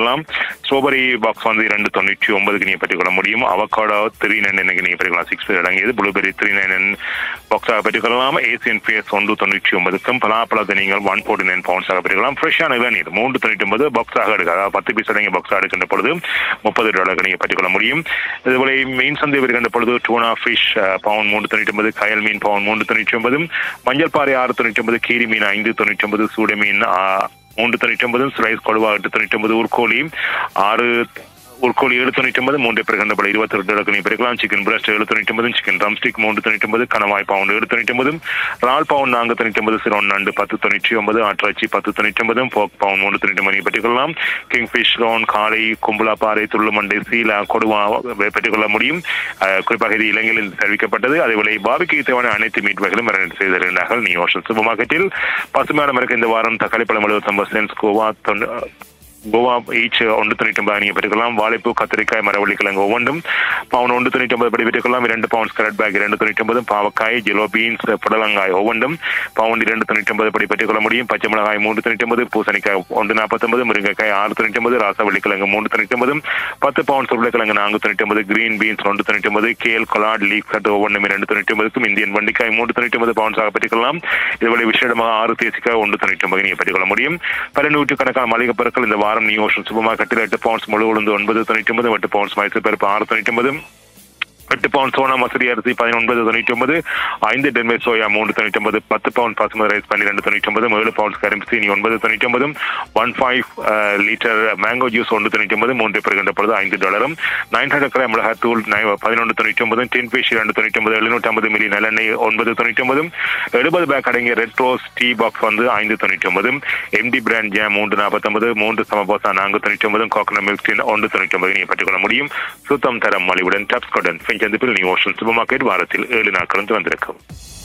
பெற்றுக்கொள்ளலாம் strawberry box வந்து இரண்டு தொண்ணூற்றி ஒன்பதுக்கு நீங்க பெற்றுக்கொள்ள முடியும் அவகாடோ த்ரீ நைன் எனக்கு நீங்க பெற்றுக்கலாம் சிக்ஸ் அடங்கியது ப்ளூபெரி த்ரீ நைன் பாக்ஸாக பெற்றுக்கொள்ளலாம் ஏசியன் பிஎஸ் ஒன்று தொண்ணூற்றி ஒன்பதுக்கும் பலாப்பழத்தை நீங்கள் ஒன் ஃபோர்ட்டி நைன் பவுண்ட்ஸாக பெற்றுக்கலாம் ஃப்ரெஷ்ஷான இளநீர் மூன்று தொண்ணூற்றி ஒன்பது பாக்ஸாக எடுக்க அதாவது பத்து பீஸ் அடங்கிய பாக்ஸாக எடுக்கின்ற பொழுது முப்பது டாலருக்கு நீங்க பெற்றுக்கொள்ள முடியும் இதுபோல மீன் சந்தை வருகின்ற பொழுது டூனா ஃபிஷ் பவுன் மூன்று தொண்ணூற்றி ஒன்பது கயல் மீன் பவுன் மூன்று தொண்ணூற்றி ஒன்பது மஞ்சள் பாறை ஆறு தொண்ணூற்றி ஒன்பது கீரி மீன் ஐந்து தொண்ணூற்றி ஒன்பது சூட மீன் ஆ, மூன்று தொண்ணூற்றி ஒன்பது ஸ்லைஸ் கொடுவா எட்டு தொண்ணூற்றி ஒன்பது ஊர்கோழி ஆறு ஊர்கோழி ஏழு தொண்ணூற்றி ஒன்பது மூன்று பிறகு பல இருபத்தி ரெண்டு இடக்கு நீ பெருக்கலாம் சிக்கன் பிரஸ்ட் ஏழு தொண்ணூற்றி ஒன்பது சிக்கன் ட்ரம்ஸ்டிக் மூன்று தொண்ணூற்றி ஒன்பது கணவாய் பவுண்ட் ஏழு தொண்ணூற்றி ஒன்பது ரால் பவுண்ட் நான்கு தொண்ணூற்றி ஒன்பது சிரோன் நண்டு பத்து தொண்ணூற்றி ஒன்பது ஆட்டிறைச்சி பத்து தொண்ணூற்றி ஒன்பது போக் பவுண்ட் மூன்று தொண்ணூற்றி ஒன்பது பெற்றுக்கொள்ளலாம் கிங் ஃபிஷ் ரோன் காளை கும்பலா பாறை துள்ளுமண்டை சீலா கொடுவா பெற்றுக்கொள்ள முடியும் அஹ், குறிப்பாக இது இலங்கையில் தெரிவிக்கப்பட்டது அதேபோல பாபிக்கு தேவையான அனைத்து மீட் வகைகளும் மரணம் செய்திருந்தார்கள் நியூ ஓஷன் சூப்பர் மார்க்கெட்டில் பசுமையான மரக்கு இந்த வாரம் தக்காளி பழம் எழுபத்தி ஒன்பது சென்ஸ் கோவா தொண்ணூ- கோவா ஈச் ஒன்று தொண்ணூற்றி ஒன்பது நீங்கள் பெற்றுக்கலாம் வாழைப்பூ கத்திரிக்காய் மரவள்ளி கிழங்கு ஒவ்வொன்றும் பவுன் ஒன்று தொண்ணூற்றி ஒன்பது படி பெற்றுக்கலாம் இரண்டு பவுண்ட்ஸ் கரட் பேக் இரண்டு தொண்ணூற்றி ஒன்பது பாவக்காய் ஜெலோ பீன்ஸ் புடலங்காய் ஒவ்வொன்றும் பவுண்ட் இரண்டு தொண்ணூற்றி ஒன்பது படி பெற்றுக்கொள்ள முடியும் பச்சை மிளகாய் மூன்று தொண்ணூற்றி ஒன்பது பூசணிக்காய் ஒன்று நாற்பத்தொன்பது முருங்கைக்காய் ஆறு தொண்ணூற்றி ஒன்பது ராசவள்ளி கிழங்கு மூன்று தொண்ணூற்றி ஒன்பது பத்து பவுண்ட்ஸ் உருளைக்கிழங்கு நான்கு தொண்ணூற்றி ஒன்பது கிரீன் பீன்ஸ் ஒன்று தொண்ணூற்றி ஒன்பது கேல் கொலாட் லீக் சட்டு ஒவ்வொன்றும் இரண்டு தொண்ணூற்றி ஒன்பதுக்கும் இந்தியன் வண்டிக்காய் மூன்று தொண்ணூற்றி ஒன்பது பவுண்ட்ஸாக பெற்றுக்கொள்ளலாம் இதுவரை விசேடமாக ஆறு தேசிக்காய் ஒன்று தொண்ணூற்றி ஒன்பது நீங்கள் பெற்றுக்கொள்ள முடியும் பல நூற்றுக்கணக்கான மளிகை பொருட்கள் இந்த வாரம் நியூ ஓஷன் சூப்பர் மார்க்கெட்டில் எட்டு பவுண்ட்ஸ் முழு உளுந்து ஒன்பது தொண்ணூற்றி ஒன்பது எட்டு பவுண்ட்ஸ் மைசூர் பருப்பு ஆறு தொண்ணூற்றி ஒன்பது எட்டு பவுண்ட் சோனா மசூரி அரிசி பதினொன்பது தொண்ணூற்றி ஒன்பது ஐந்து டென்மே சோயா மூன்று தொண்ணூற்றி ஒன்பது பத்து பவுண்ட் பசுமதி ரைஸ் பன்னிரெண்டு தொண்ணூற்றி ஒன்பது ஏழு பவுண்ட்ஸ் கரும்பு சீனி ஒன்பது தொண்ணூற்றி ஒன்பது one five litre mango juice ஒன்று தொண்ணூற்றி ஒன்பது மூன்று பெறுகின்ற பொழுது ஐந்து டாலரும் நைன் ஹண்ட்ரட் கிராம் மிளகாத்தூள் பதினொன்று தொண்ணூற்றி ஒன்பது டென் ஃபிஷ் இரண்டு தொண்ணூற்றி ஒன்பது எழுநூற்றி ஐம்பது மில்லி நல்லெண்ணெய் ஒன்பது தொண்ணூற்றி ஒன்பது எழுபது பேக் அடங்கிய ரெட் ரோஸ் டீ பாக்ஸ் வந்து ஐந்து தொண்ணூற்றி ஒன்பது எம்டி பிராண்ட் ஜாம் மூன்று நாற்பத்தொன்பது மூன்று சமபோசா நான்கு தொண்ணூற்றி ஒன்பது கோகனட் மில்க் டீன் ஒன்று தொண்ணூற்றி ஒன்பது நீங்கள் பெற்றுக்கொள்ள முடியும் சுத்தம் தரம் மலிவுடன் டப்ஸ்கோடன் சந்திப்பில் நியூ ஓஷன் சூப்பர் மார்க்கெட் வாரத்தில் ஏழு நாட்களும் திறந்திருக்கும்